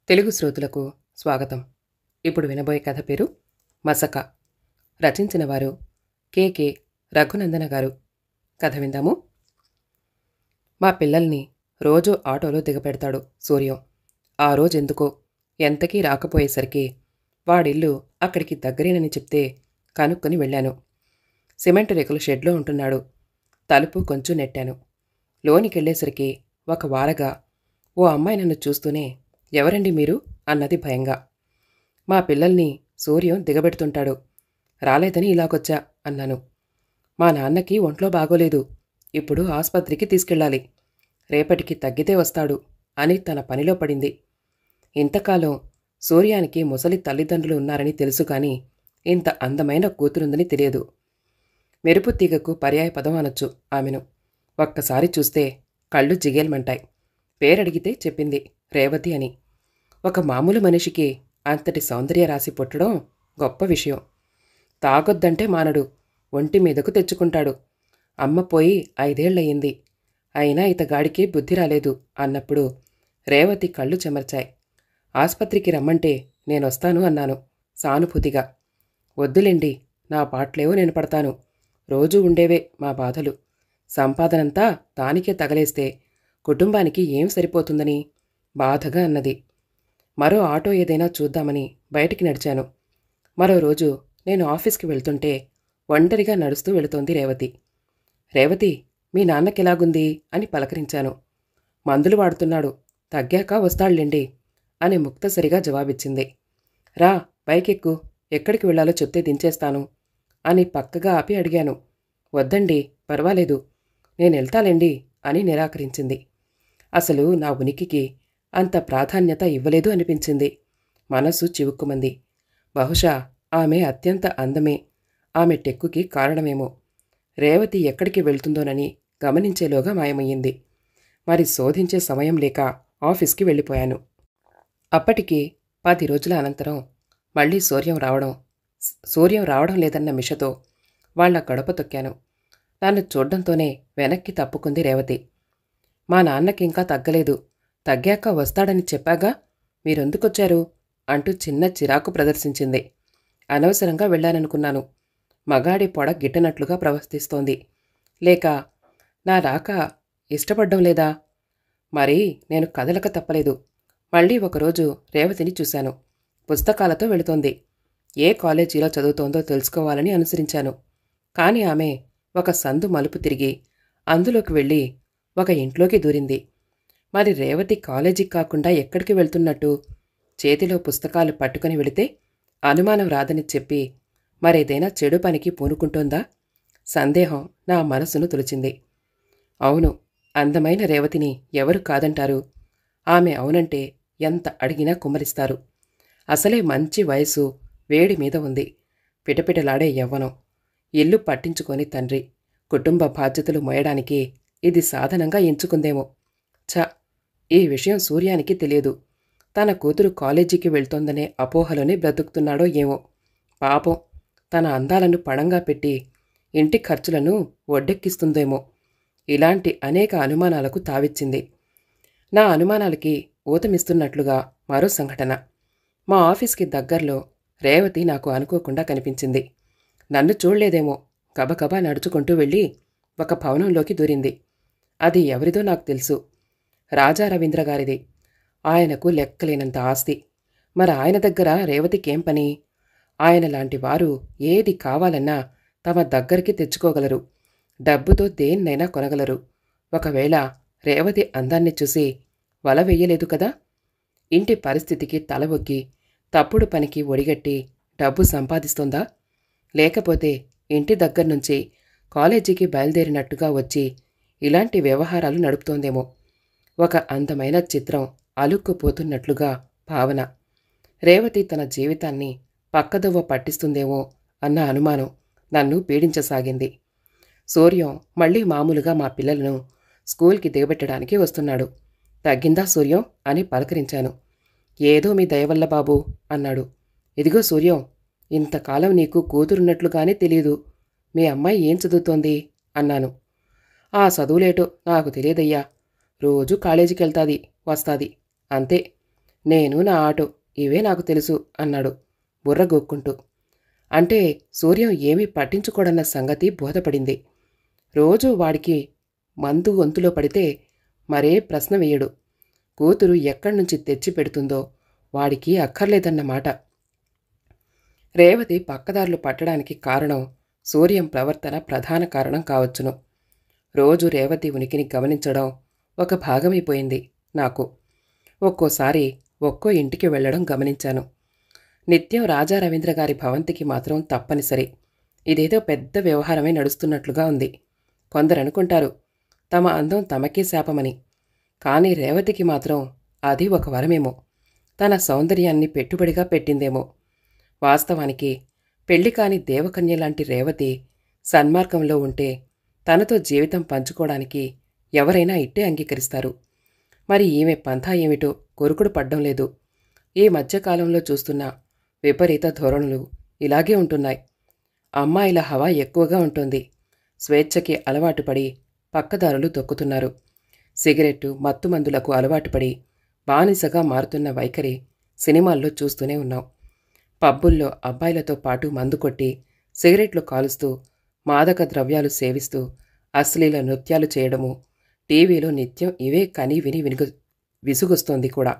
తెలుగు శ్రోతులకు స్వాగతం ఇప్పుడు వినబోయే కథ పేరు మసక రచించిన వారు కెకే రఘునందన గారు కథ విందాము మా పిల్లల్ని రోజు ఆటోలో దిగపెడతాడు సూర్యం ఆ రోజు ఎందుకో ఎంతకీ రాకపోయేసరికి వాడిల్లు అక్కడికి దగ్గరేనని చెప్తే కనుక్కొని వెళ్ళాను సిమెంట్ రేకుల షెడ్లో ఉంటున్నాడు తలుపు కొంచెం నెట్టాను లోనికెళ్ళేసరికి ఒక వారగా ఓ అమ్మాయి నన్ను చూస్తూనే ఎవరండి మీరు అన్నది భయంగా మా పిల్లల్ని సూర్యం దిగబెడుతుంటాడు రాలేదని ఇలాగొచ్చా అన్నాను మా నాన్నకి ఒంట్లో బాగోలేదు ఇప్పుడు ఆస్పత్రికి తీసుకెళ్ళాలి రేపటికి తగ్గితే వస్తాడు అని తన పనిలో పడింది ఇంతకాలం సూర్యానికి ముసలి తల్లిదండ్రులు ఉన్నారని తెలుసు కానీ ఇంత అందమైన కూతురుందని తెలియదు మెరుపు తీగకు పర్యాయ పదం అనొచ్చు ఆమెను ఒక్కసారి చూస్తే కళ్ళు జిగేల్మంటాయి పేరడిగితే చెప్పింది రేవతి అని ఒక మామూలు మనిషికి అంతటి సౌందర్య రాసి పుట్టడం గొప్ప విషయం తాగొద్దంటే మానడు ఒంటి మీదకు తెచ్చుకుంటాడు అమ్మ పోయి ఐదేళ్లయ్యింది అయినా ఇతగాడికి బుద్ధి రాలేదు అన్నప్పుడు రేవతి కళ్ళు చెమర్చాయి ఆస్పత్రికి రమ్మంటే నేనొస్తాను అన్నాను సానుభూతిగా వద్దులేండి నా పాటలేవో నేను పడతాను రోజూ ఉండేవే మా బాధలు సంపాదనంతా దానికే తగలేస్తే కుటుంబానికి ఏం సరిపోతుందని బాధగా అన్నది మరో ఆటో ఏదైనా చూద్దామని బయటికి నడిచాను మరో రోజు నేను ఆఫీస్కి వెళ్తుంటే ఒంటరిగా నడుస్తూ వెళుతోంది రేవతి రేవతి మీ నాన్నకెలాగుంది అని పలకరించాను మందులు వాడుతున్నాడు తగ్గాక వస్తాడులేండి అని ముక్తసరిగా జవాబిచ్చింది రా బైకెక్కు ఎక్కడికి వెళ్ళాలో చెప్తే దించేస్తాను అని పక్కగా ఆపి అడిగాను వద్దండి పర్వాలేదు నేను వెళ్తాలేండి అని నిరాకరించింది అసలు నా ఉనికికి అంత ప్రాధాన్యత ఇవ్వలేదు అనిపించింది మనసు చివుక్కుమంది బహుశా ఆమె అత్యంత అందమే ఆమె టెక్కుకి కారణమేమో రేవతి ఎక్కడికి వెళ్తుందోనని గమనించేలోగా మాయమయ్యింది మరి శోధించే సమయం లేక ఆఫీస్కి వెళ్ళిపోయాను అప్పటికి పది రోజుల అనంతరం మళ్ళీ సూర్యం రావడం సూర్యం రావడం లేదన్న మిషతో వాళ్ల గడప తొక్కాను నన్ను చూడ్డంతోనే వెనక్కి తప్పుకుంది రేవతి మా నాన్నకి ఇంకా తగ్గలేదు తగ్గాక వస్తాడని చెప్పాగా మీరెందుకొచ్చారు అంటూ చిన్న చిరాకు ప్రదర్శించింది అనవసరంగా వెళ్ళాననుకున్నాను మగాడి పొడ గిట్టనట్లుగా ప్రవర్తిస్తోంది లేక నా రాక ఇష్టపడ్డం లేదా మరి నేను కదలక తప్పలేదు మళ్ళీ ఒకరోజు రేవతిని చూశాను పుస్తకాలతో వెళుతోంది ఏ కాలేజీలో చదువుతోందో తెలుసుకోవాలని అనుసరించాను కాని ఆమె ఒక సందు మలుపు తిరిగి అందులోకి వెళ్ళి ఒక ఇంట్లోకి దూరింది మరి రేవతి కాలేజీకి కాకుండా ఎక్కడికి వెళ్తున్నట్టు చేతిలో పుస్తకాలు పట్టుకుని వెళితే అనుమానం రాదని చెప్పి మరేదైనా చెడు పనికి పూనుకుంటోందా సందేహం నా మనసును తులిచింది అవును అందమైన రేవతిని ఎవరు కాదంటారు ఆమె అవునంటే ఎంత అడిగినా కుమ్మరిస్తారు అసలే మంచి వయసు వేడి మీద ఉంది పిటపిటలాడే యవ్వనం ఇల్లు పట్టించుకొని తండ్రి కుటుంబ బాధ్యతలు మోయడానికి ఇది సాధనంగా ఎంచుకుందేమో ఛ ఈ విషయం సూర్యానికి తెలియదు తన కూతురు కాలేజీకి వెళ్తోందనే అపోహలోనే బ్రతుకుతున్నాడో ఏమో పాపం తన అందాలను పణంగా పెట్టి ఇంటి ఖర్చులను ఒడ్డెక్కిస్తుందేమో ఇలాంటి అనేక అనుమానాలకు తావిచ్చింది నా అనుమానాలకి ఊతమిస్తున్నట్లుగా మరో సంఘటన మా ఆఫీస్కి దగ్గర్లో రేవతి నాకు అనుకోకుండా కనిపించింది నన్ను చూడలేదేమో గబగబా నడుచుకుంటూ వెళ్ళి ఒక భవనంలోకి దూరింది అది ఎవరిదో నాకు తెలుసు రాజా రవీంద్ర గారిది ఆయనకు లెక్కలేనంత ఆస్తి మరి ఆయన దగ్గర రేవతికేం పని ఆయన లాంటి వారు ఏది కావాలన్నా తమ దగ్గరికి తెచ్చుకోగలరు డబ్బుతో దేన్నైనా కొనగలరు ఒకవేళ రేవతి అందాన్ని చూసి వల వెయ్యలేదు కదా ఇంటి పరిస్థితికి తల ఒగ్గి తప్పుడు పనికి ఒడిగట్టి డబ్బు సంపాదిస్తోందా లేకపోతే ఇంటి దగ్గర్నుంచి కాలేజీకి బయలుదేరినట్టుగా వచ్చి ఇలాంటి వ్యవహారాలు నడుపుతోందేమో ఒక అందమైన చిత్రం అలుక్కుపోతున్నట్లుగా భావన రేవతి తన జీవితాన్ని పక్కదవ్వ పట్టిస్తుందేమో అన్న అనుమానం నన్ను పీడించసాగింది సూర్యం మళ్ళీ మామూలుగా మా పిల్లలను స్కూల్కి దిగబెట్టడానికి వస్తున్నాడు తగ్గిందా సూర్యం అని పలకరించాను ఏదో మీ దయవల్ల బాబు అన్నాడు ఇదిగో సూర్యం ఇంతకాలం నీకు కూతురున్నట్లుగానే తెలియదు మీ అమ్మాయి ఏం చదువుతోంది అన్నాను ఆ చదువులేటో నాకు తెలియదయ్యా రోజు కాలేజీకి వెళ్తాది వస్తాది అంతే నేను నా ఆటో ఇవే నాకు తెలుసు అన్నాడు బుర్ర గోక్కుంటూ అంటే సూర్యం ఏమీ పట్టించుకోడన్న సంగతి బోధపడింది రోజూ వాడికి మందు గొంతులో పడితే మరే ప్రశ్న వేయడు కూతురు ఎక్కడి నుంచి తెచ్చి పెడుతుందో వాడికి అక్కర్లేదన్నమాట రేవతి పక్కదారులు పట్టడానికి కారణం సూర్యం ప్రవర్తన ప్రధాన కారణం కావచ్చును రోజు రేవతి ఉనికిని గమనించడం ఒక భాగమైపోయింది నాకు ఒక్కోసారి ఒక్కో ఇంటికి వెళ్ళడం గమనించాను నిత్యం రాజా రవీంద్ర గారి భవంతికి మాత్రం తప్పనిసరి ఇదేదో పెద్ద వ్యవహారమే నడుస్తున్నట్లుగా ఉంది కొందరు అనుకుంటారు తమ అందం తమకే శాపమని కానీ రేవతికి మాత్రం అది ఒక వరమేమో తన సౌందర్యాన్ని పెట్టుబడిగా పెట్టిందేమో వాస్తవానికి పెళ్లి కాని దేవకన్య లాంటి రేవతి సన్మార్గంలో ఉంటే తనతో జీవితం పంచుకోవడానికి ఎవరైనా ఇట్టే అంగీకరిస్తారు మరి ఈమె పంథా ఏమిటో కొరుకుడు పడ్డం లేదు ఈ మధ్యకాలంలో చూస్తున్న విపరీత ధోరణులు ఇలాగే ఉంటున్నాయి అమ్మాయిల హవా ఎక్కువగా ఉంటుంది స్వేచ్ఛకి అలవాటు పడి పక్కదారులు తొక్కుతున్నారు సిగరెట్టు మత్తుమందులకు అలవాటుపడి బానిసగా మారుతున్న వైఖరి సినిమాల్లో చూస్తూనే ఉన్నాం పబ్బుల్లో అబ్బాయిలతో పాటు మందు కొట్టి సిగరెట్లు కాలుస్తూ మాదక ద్రవ్యాలు సేవిస్తూ అశ్లీల నృత్యాలు చేయడము టీవీలో నిత్యం ఇవే కని విని వినుగు విసుగొస్తోంది కూడా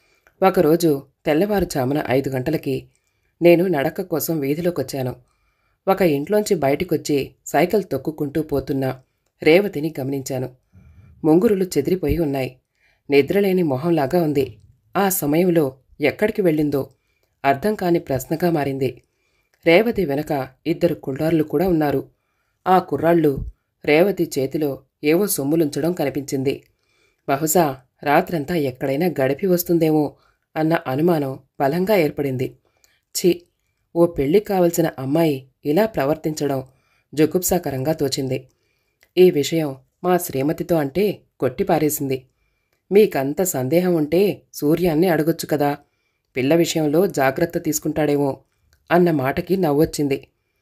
ఒకరోజు తెల్లవారుజామున ఐదు గంటలకి నేను నడక కోసం వీధిలోకొచ్చాను ఒక ఇంట్లోంచి బయటికొచ్చి సైకిల్ తొక్కుకుంటూ పోతున్న రేవతిని గమనించాను ముంగురులు చెదిరిపోయి ఉన్నాయి నిద్రలేని మొహంలాగా ఉంది ఆ సమయంలో ఎక్కడికి వెళ్ళిందో అర్థం కాని ప్రశ్నగా మారింది రేవతి వెనక ఇద్దరు కుర్రాళ్ళు కూడా ఉన్నారు ఆ కుర్రాళ్ళు రేవతి చేతిలో ఏవో సొమ్ములుంచడం కనిపించింది బహుశా రాత్రంతా ఎక్కడైనా గడిపి వస్తుందేమో అన్న అనుమానం బలంగా ఏర్పడింది ఛీ ఓ పెళ్లికి కావలసిన అమ్మాయి ఇలా ప్రవర్తించడం జుగుప్సాకరంగా తోచింది ఈ విషయం మా శ్రీమతితో అంటే కొట్టిపారేసింది మీకంత సందేహం ఉంటే సూర్యాన్ని అడగొచ్చు కదా పిల్ల విషయంలో జాగ్రత్త తీసుకుంటాడేమో అన్న మాటకి నవ్వొచ్చింది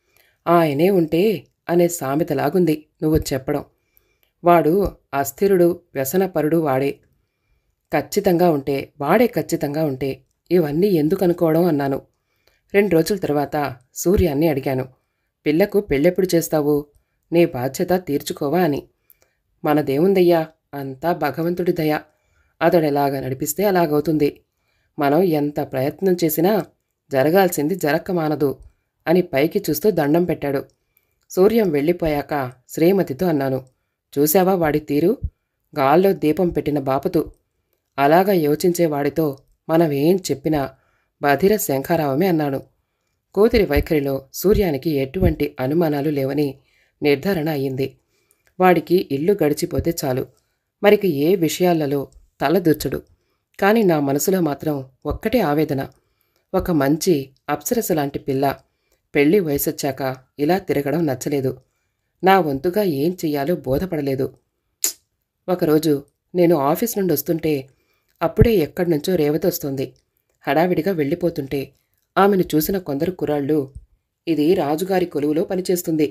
ఆయనే ఉంటే అనే సామెతలాగుంది నువ్వు చెప్పడం వాడు అస్థిరుడు వ్యసనపరుడు వాడే ఖచ్చితంగా ఉంటే వాడే ఖచ్చితంగా ఉంటే ఇవన్నీ ఎందుకు అనుకోవడం అన్నాను రెండు రోజుల తర్వాత సూర్యాన్ని అడిగాను పిల్లకు పెళ్ళెప్పుడు చేస్తావు నీ బాధ్యత తీర్చుకోవా అని మనదేముందయ్యా అంతా భగవంతుడి దయ అతడెలాగ నడిపిస్తే అలాగవుతుంది మనం ఎంత ప్రయత్నం చేసినా జరగాల్సింది జరక్క మానదు అని పైకి చూస్తూ దండం పెట్టాడు సూర్యం వెళ్ళిపోయాక శ్రీమతితో అన్నాను చూశావా వాడి తీరు గాల్లో దీపం పెట్టిన బాపతు అలాగా యోచించే వాడితో మనమేం చెప్పినా బధిర శంఖారావమే అన్నాను కూతురి వైఖరిలో సూర్యానికి ఎటువంటి అనుమానాలు లేవని నిర్ధారణ అయ్యింది వాడికి ఇల్లు గడిచిపోతే చాలు మరిక ఏ విషయాలలో తలదూర్చడు కాని నా మనసులో మాత్రం ఒక్కటే ఆవేదన ఒక మంచి అప్సరస లాంటి పిల్ల పెళ్లి వయసొచ్చాక ఇలా తిరగడం నచ్చలేదు నా వంతుగా ఏం చెయ్యాలో బోధపడలేదు ప్చ్! ఒకరోజు నేను ఆఫీస్ నుండి వస్తుంటే అప్పుడే ఎక్కడి నుంచో రేవతి వస్తుంది హడావిడిగా వెళ్ళిపోతుంటే ఆమెను చూసిన కొందరు కుర్రాళ్ళు ఇది రాజుగారి కొలువులో పనిచేస్తుంది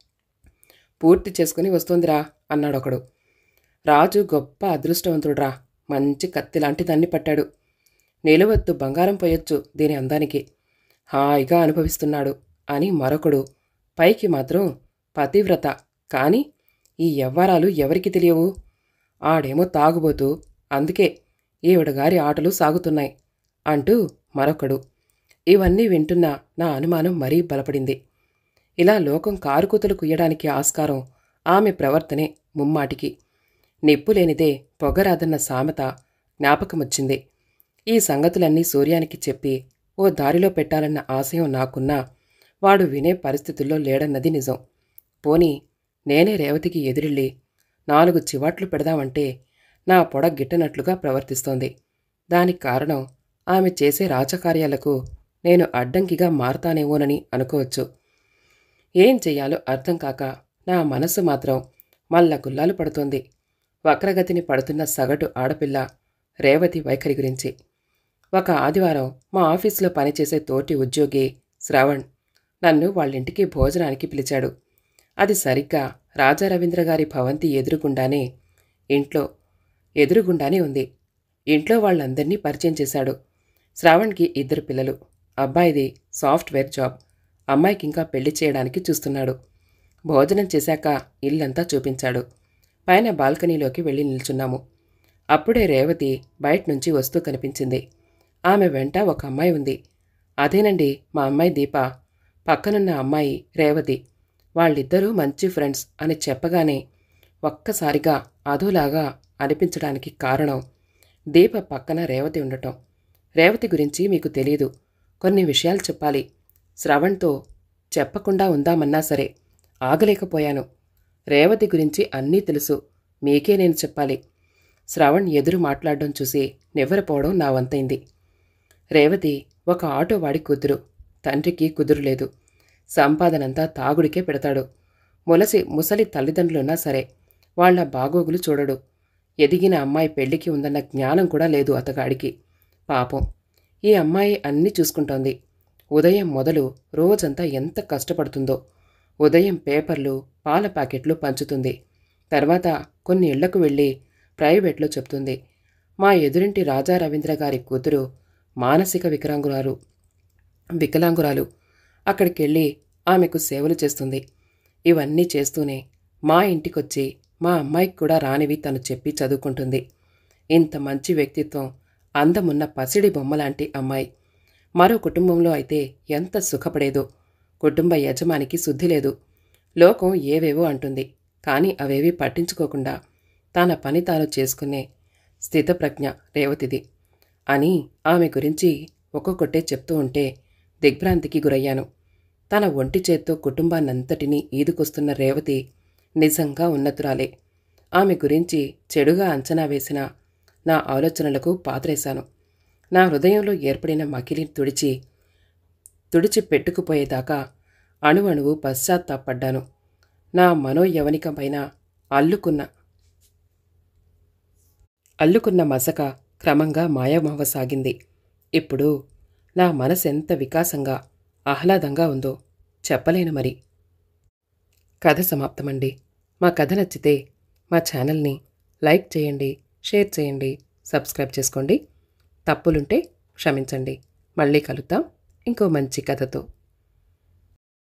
పూర్తి చేసుకుని వస్తోందిరా అన్నాడొకడు రాజు గొప్ప అదృష్టవంతుడురా మంచి కత్తి లాంటి దాన్ని పట్టాడు నిలువెత్తు బంగారం పోయొచ్చు దీని అందానికి హాయిగా అనుభవిస్తున్నాడు అని మరొకడు పైకి మాత్రం పతివ్రత కాని ఈ యవ్వరాలు ఎవరికి తెలియవు ఆడేమో తాగుబోతూ అందుకే ఈవిడగారి ఆటలు సాగుతున్నాయి అంటూ మరొకడు ఇవన్నీ వింటున్న నా అనుమానం మరీ బలపడింది ఇలా లోకం కారుకూతలు కుయ్యడానికి ఆస్కారం ఆమె ప్రవర్తనే ముమ్మాటికి నిప్పు లేనిదే పొగరాదన్న సామెత జ్ఞాపకమొచ్చింది ఈ సంగతులన్నీ సూర్యానికి చెప్పి ఓ దారిలో పెట్టాలన్న ఆశయం నాకున్నా వాడు వినే పరిస్థితుల్లో లేడన్నది నిజం పోనీ నేనే రేవతికి ఎదురెళ్ళి నాలుగు చివాట్లు పెడదామంటే నా పొడ గిట్టనట్లుగా ప్రవర్తిస్తోంది దానికి కారణం ఆమె చేసే రాజకార్యాలకు నేను అడ్డంకిగా మారతానేమోనని అనుకోవచ్చు ఏం చెయ్యాలో అర్థం కాక నా మనసు మాత్రం మల్ల గుల్లాలు పడుతోంది వక్రగతిని పడుతున్న సగటు ఆడపిల్ల రేవతి వైఖరి గురించి ఒక ఆదివారం మా ఆఫీసులో పనిచేసే తోటి ఉద్యోగి శ్రవణ్ నన్ను వాళ్ళింటికి భోజనానికి పిలిచాడు అది సరిగ్గా రాజా రవీంద్ర గారి భవంతి ఎదురుగుండానే ఇంట్లో ఎదురుగుండానే ఉంది ఇంట్లో వాళ్ళందరినీ పరిచయం చేశాడు శ్రావణ్కి ఇద్దరు పిల్లలు అబ్బాయిది సాఫ్ట్వేర్ జాబ్ అమ్మాయికి ఇంకా పెళ్లి చేయడానికి చూస్తున్నాడు భోజనం చేశాక ఇల్లంతా చూపించాడు పైన బాల్కనీలోకి వెళ్ళి నిల్చున్నాము అప్పుడే రేవతి బయట నుంచి వస్తూ కనిపించింది ఆమె వెంట ఒక అమ్మాయి ఉంది అదేనండి మా అమ్మాయి దీప పక్కనున్న అమ్మాయి రేవతి వాళ్ళిద్దరూ మంచి ఫ్రెండ్స్ అని చెప్పగానే ఒక్కసారిగా అదోలాగా అనిపించడానికి కారణం దీప పక్కన రేవతి ఉండటం రేవతి గురించి మీకు తెలీదు కొన్ని విషయాలు చెప్పాలి శ్రవణ్తో చెప్పకుండా ఉందామన్నా సరే ఆగలేకపోయాను రేవతి గురించి అన్నీ తెలుసు మీకే నేను చెప్పాలి శ్రవణ్ ఎదురు మాట్లాడడం చూసి నివ్వరపోవడం నా వంతైంది రేవతి ఒక ఆటో వాడి కూతురు తండ్రికి కుదురులేదు సంపాదనంతా తాగుడికే పెడతాడు ములసి ముసలి తల్లిదండ్రులున్నా సరే వాళ్ళ బాగోగులు చూడడు ఎదిగిన అమ్మాయి పెళ్లికి ఉందన్న జ్ఞానం కూడా లేదు అతగాడికి పాపం ఈ అమ్మాయి అన్నీ చూసుకుంటోంది ఉదయం మొదలు రోజంతా ఎంత కష్టపడుతుందో ఉదయం పేపర్లు పాల ప్యాకెట్లు పంచుతుంది తర్వాత కొన్ని ఇళ్లకు వెళ్ళి ప్రైవేట్లో చెప్తుంది మా ఎదురింటి రాజా రవీంద్ర గారి కూతురు మానసిక వికలాంగురాలు వికలాంగురాలు అక్కడికెళ్ళి ఆమెకు సేవలు చేస్తుంది ఇవన్నీ చేస్తూనే మా ఇంటికొచ్చి మా అమ్మాయికి కూడా రానివి తను చెప్పి చదువుకుంటుంది ఇంత మంచి వ్యక్తిత్వం అందమున్న పసిడి బొమ్మలాంటి అమ్మాయి మరో కుటుంబంలో అయితే ఎంత సుఖపడేదో కుటుంబ యజమానికి శుద్ధి లేదు లోకం ఏవేవో అంటుంది కానీ అవేవి పట్టించుకోకుండా తన పని తాను చేసుకునే స్థితప్రజ్ఞ రేవతిది అని ఆమె గురించి ఒక్కొక్కటే చెప్తూ ఉంటే దిగ్భ్రాంతికి గురయ్యాను తన ఒంటి చేత్తో కుటుంబాన్నంతటినీ ఈదుకొస్తున్న రేవతి నిజంగా ఉన్నతురాలే ఆమె గురించి చెడుగా అంచనా వేసిన నా ఆలోచనలకు పాత్రేశాను నా హృదయంలో ఏర్పడిన మకిలి తుడిచి తుడిచి పెట్టుకుపోయేదాకా అణువణువు పశ్చాత్తాపడ్డాను నా మనోయవనిక పైన అల్లుకున్న అల్లుకున్న మసక క్రమంగా మాయమవ్వసాగింది ఇప్పుడు నా మనసెంత వికాసంగా ఆహ్లాదంగా ఉందో చెప్పలేను మరి కథ సమాప్తమండి మా కథ నచ్చితే మా ఛానల్ని లైక్ చేయండి షేర్ చేయండి సబ్స్క్రైబ్ చేసుకోండి తప్పులుంటే క్షమించండి మళ్ళీ కలుద్దాం ఇంకో మంచి కథతో